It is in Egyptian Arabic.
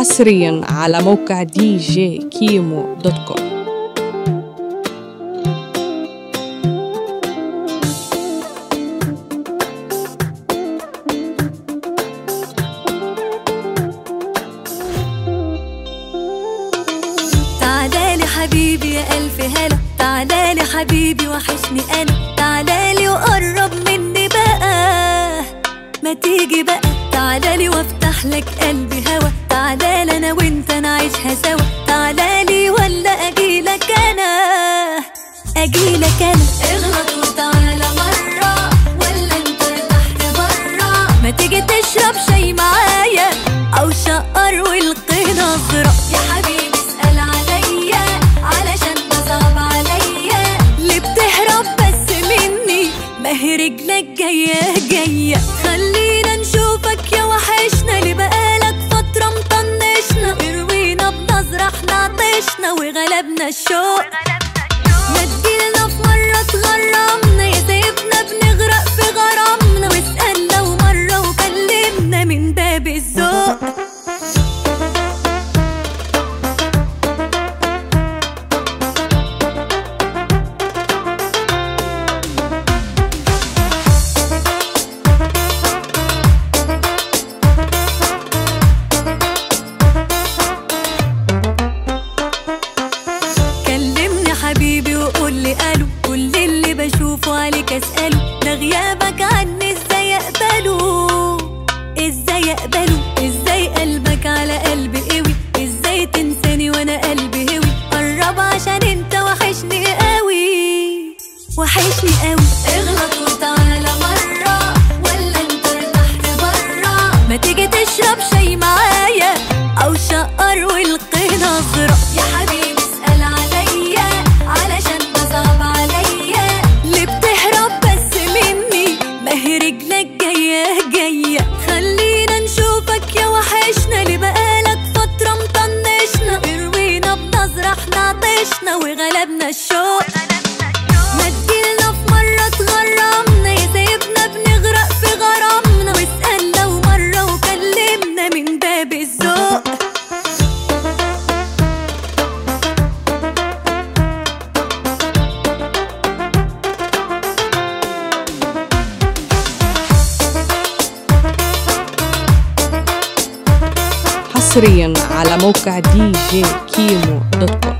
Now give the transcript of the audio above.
حصريا على موقع دي جي كيمو دوت كوم تعالالي حبيبي يا ألف هلا تعالالي حبيبي وحشني أنا تعالالي وقرب مني بقى ما تيجي بقى تعالالي وافتح لك قلبي هوا تعالالي أنا وأنت نعيشها سوا تعالالي ولا أجيلك أنا أجيلك أنا اغلط وتعالى مرة ولا أنت ارتحت برا ما تيجي تشرب شاي معايا أو شقر والقي نظرة يا حبيبي اسأل عليا علشان بصعب عليا ليه بتهرب بس مني ما هي رجلك جاية جاية خلينا نشوفك يا وحشنا اللي بقالك فترة مطنشنا اروينا بنظرة احنا عطشنا وغلبنا الشوق ما تجيلنا في مرة تغرمنا يا سيبنا بنغرق في غرامنا واسأل لو مرة وكلمنا من باب الذوق كلمني حبيبي وقول لي قالوا كل اللي بشوفه عليك اساله ده غيابك عني ازاي اقبله ازاي اقبله ازاي قلبك على قلبي قوي ازاي تنساني وانا قلبي هوي قرب عشان انت وحشني قوي وحشني قوي اغلط وتعالى مرة ولا انت ارتحت برا ما تيجي تشرب شاي معايا او شقر والقي نظرة يا حبيبي اسأل عليا علشان بصعب عليا ليه بتهرب بس مني ما هي رجلك جاية جاية خلينا نشوفك يا وحشنا اللي بقالك فترة مطنشنا اروينا بنظرة احنا عطشنا وغلبنا الشوق ما تجيلنا في مرة تغرمنا يا سيبنا بنغرق في غرامنا واسأل لو مرة وكلمنا من باب الذوق حصريا على موقع دي جي كيمو دوت كوم